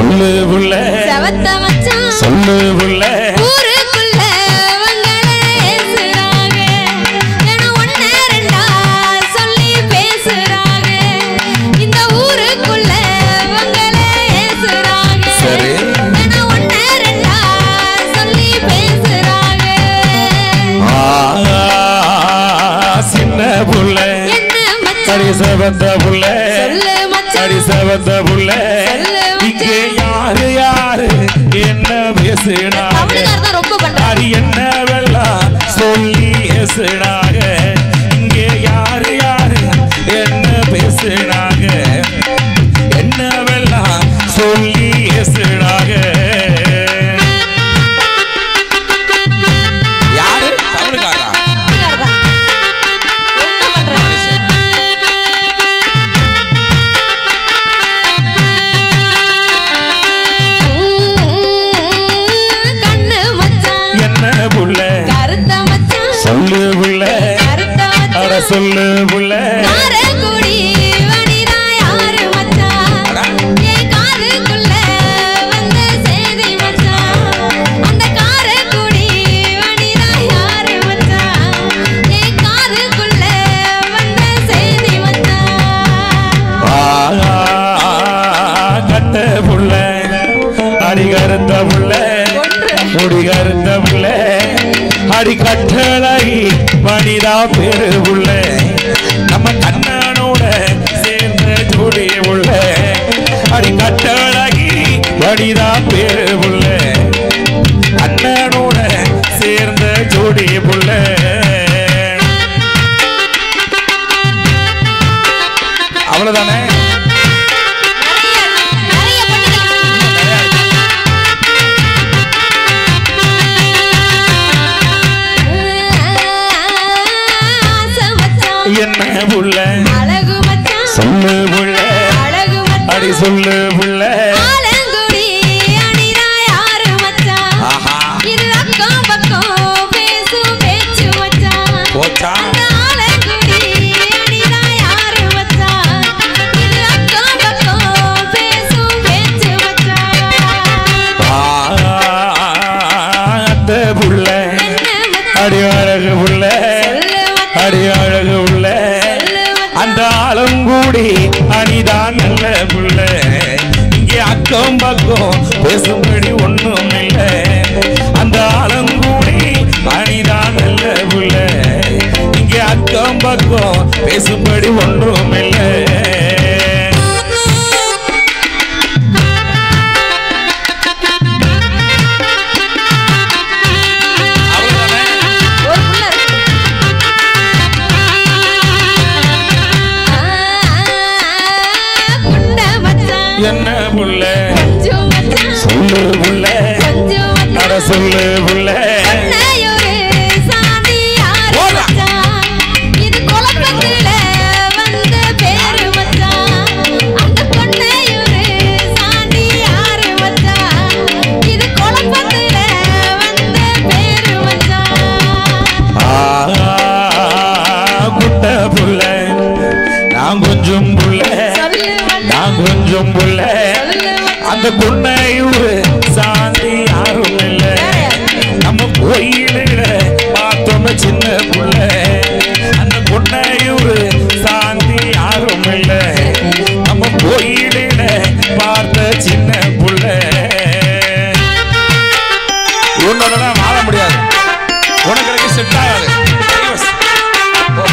சொல்லு புள்ள செவத்த மச்சான் சொல்லு புள்ள ஊருக்குள்ள அவங்களே ஏசுறாங்க. தினம் ஒண்ணு ரெண்டா சொல்லி பேசுறாங்க. இந்த ஊருக்குள்ள அவங்களே ஏசுறாங்க. சரி. தினம் ஒண்ணு ரெண்டா சொல்லி பேசுறாங்க. ஆ, சின்ன புள்ள என்ன மச்சான்? அடி செவந்த புள்ள சொல்லு மச்சான். அடி செவந்த புள்ள சொல்லு மச்சான். இங்கே யாரு யாரு என்ன பேசுனாங்க தமிழ்காரர் தான் ரொம்ப பண்றாரு. அது என்னவெல்லாம் சொல்லி பேசுனாங்க இங்கே யாரு யாரு என்ன பேசுனாங்க என்னவெல்லாம் சொல்லி பேசுனாங்க யாரு தமிழ்காரா தமிழ்காரர் தான். ரொம்ப பண்றாரு. கண்ணு மச்சான் என்ன புள்ள கருத்த மச்சான் சொல்லு புள்ள கருத்த அட மச்சான் சொல்லு புள்ள காரக்குடி வனிதா யாரு மச்சான் என் காதுக்குள்ள வந்த செய்தி மச்சான் அந்த காரக்குடி வனிதா யாரு மச்சான் என் காதுக்குள்ள வந்த செய்தி மச்சான் ஆ, கட்ட புள்ள அடி கருத்த புள்ள முடி கருத்த புள்ள அடி கட்டளை மனிதா பெரு புள்ள நம்ம கண்ணனோட சேர்ந்த ஜோடி உள்ள அடி கட்டழகி மனிதா பெரு புள்ள அண்ணனோட சேர்ந்த ஜோடி புள்ள அவ்வளவுதானே நிறைய பண்ணிக்கலாம் என்ன புள்ள அழகு மச்சான் சொல்லு புள்ள அழகு அடி மச்சான் சொல்லு புள்ள ஆலங்குடி அணினா யாரு மச்சான் ஆஹா இது அக்கம் பக்கம் பேசும் பேச்சு மச்சான் போச்சா அந்த ஆலங்குடி அணினா யாரு மச்சான் இது அக்கம் பக்கம் பேசும் பேச்சு மச்சான் அந்த புள்ள என்ன மச்சான் அடி அழகு புள்ள சொல்லு மச்சான் அடி அழகு புள்ள சொல்லு மச்சான் அந்த ஆலங்கூடி அணிதான் நல்ல புள்ள இங்கே அக்கம் பக்கம் பேசும்படி ஒண்ணும் இல்லை அந்த ஆலங்கூடி அணிதான் நல்ல புள்ள இங்கே அக்கம் பக்கம் பேசும்படி ஒன்றும் இல்லை அவ்வளவுதானே ஒரு புள்ள இருக்கு. ஆ, புண்டை மச்சான் என்ன புள்ள கொஞ்சம் மச்சான் சொல்லு புள்ள கொஞ்சம் அட மச்சான் சொல்லு புள்ள பொன்னையூரு சாமி யாரு போடா. மச்சான்? இது குழப்பத்துல வந்த பேரு மச்சான். அந்த பொன்னையூரு சாமி யாரு மச்சான்? இது குழப்பத்துல வந்த பேரு மச்சான். ஆ, குட்ட புள்ள நான் கொஞ்சம் புள்ள சொல்லு மச்சான், நான் கொஞ்சம் புள்ள சொல்லு மச்சான். அந்த குன்னையூரு சாந்தி யாரும் இல்ல நம்ம கோயிலுல பார்த்தோம் சின்ன புள்ள அந்த குன்னையூரு சாந்தி யாரும் இல்ல நம்ம கோயிலுல பார்த்த சின்ன புள்ள உன்னோட வாழ முடியாது உனக்கு எனக்கு செட் ஆகாது போ.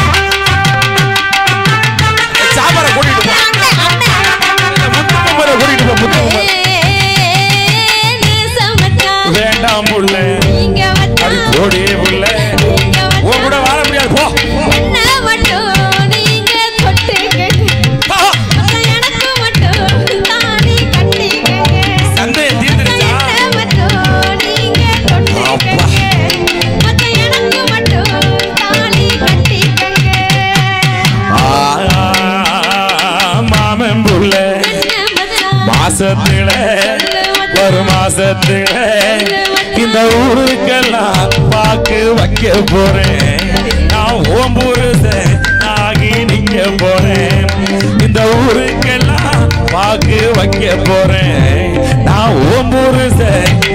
சாப்பாடை கூட்டிட்டு போ அண்ணே, அண்ணே. முத்துக்குமரை கூட்டிட்டு போ முத்துக்குமரை ஏ, நேசம் மச்சான். வேண்டாம் புள்ள இங்க அது மச்சான். கோடி புள்ள இங்க உன் கூட மச்சான். வாழ முடியாது போ என்ன மட்டும் நீங்க தொட்டுக்கங்க. ஆ, மச்சான் எனக்கு மட்டும் தாலி கட்டிக்கங்க. சந்தையை தீர்ந்துருச்சா என்ன மட்டும் நீங்க தொட்டுக்கங்க. மச்சான் எனக்கு மட்டும் தாலி கட்டிக்கங்க. ஆ, மாமன் புள்ள என்ன மச்சான்? மாசத்துல ஒரு மாசத்துல இந்த ஊருக்கெல்லாம் பாக்கு வைக்க போறேன் நான் ஓம் புருஷன் ஆகி நிக்க போறேன் இந்த ஊருக்கெல்லாம் பாக்கு வைக்க போறேன் நான் ஓம்பூரு